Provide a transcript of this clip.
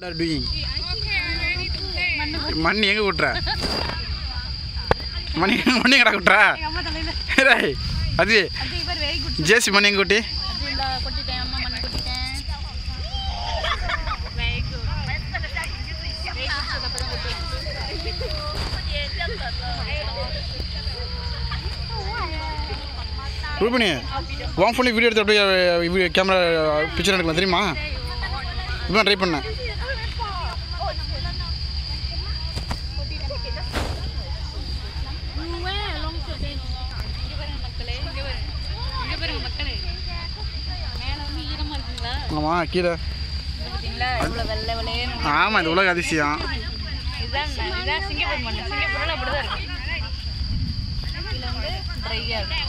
are doing மணி எங்கே விட்ற மணி மணி எங்கடா விட்றா அம்மா தலையில டேய் அது அது இவர் வெரி குட் ஜேசி மணி எங்கே விட்டி அது இந்த கொட்டிட்டேன் அம்மா மண்ணை கொட்டிட்டேன் வெரி குட் வெரி குட் அப்பதான் ரூபினி உன் ஃபோனில் வீடியோ எடுத்து அப்படியே கேமரா பிக்சர் எடுக்கலாம் தெரியுமா இப்போ ட்ரை பண்ணேன் இங்க பாருங்க மக்களே இங்க பாருங்க இங்க பாருங்க மக்களே மேல வந்து ஈரமா இருக்குங்களா ஆமாம் கீழே இங்க பாத்தீங்களா இவ்வளவு வெள்ளை வெள்ளையேன்னு ஆமாம் இது உலக அதிசயம் இதுதான் இதுதான் சிங்கப்பூர் மண்ணு சிங்கப்பூர்ல அப்படிதான் இருக்கும் இதுல வந்து ட்ரையா இருக்கும்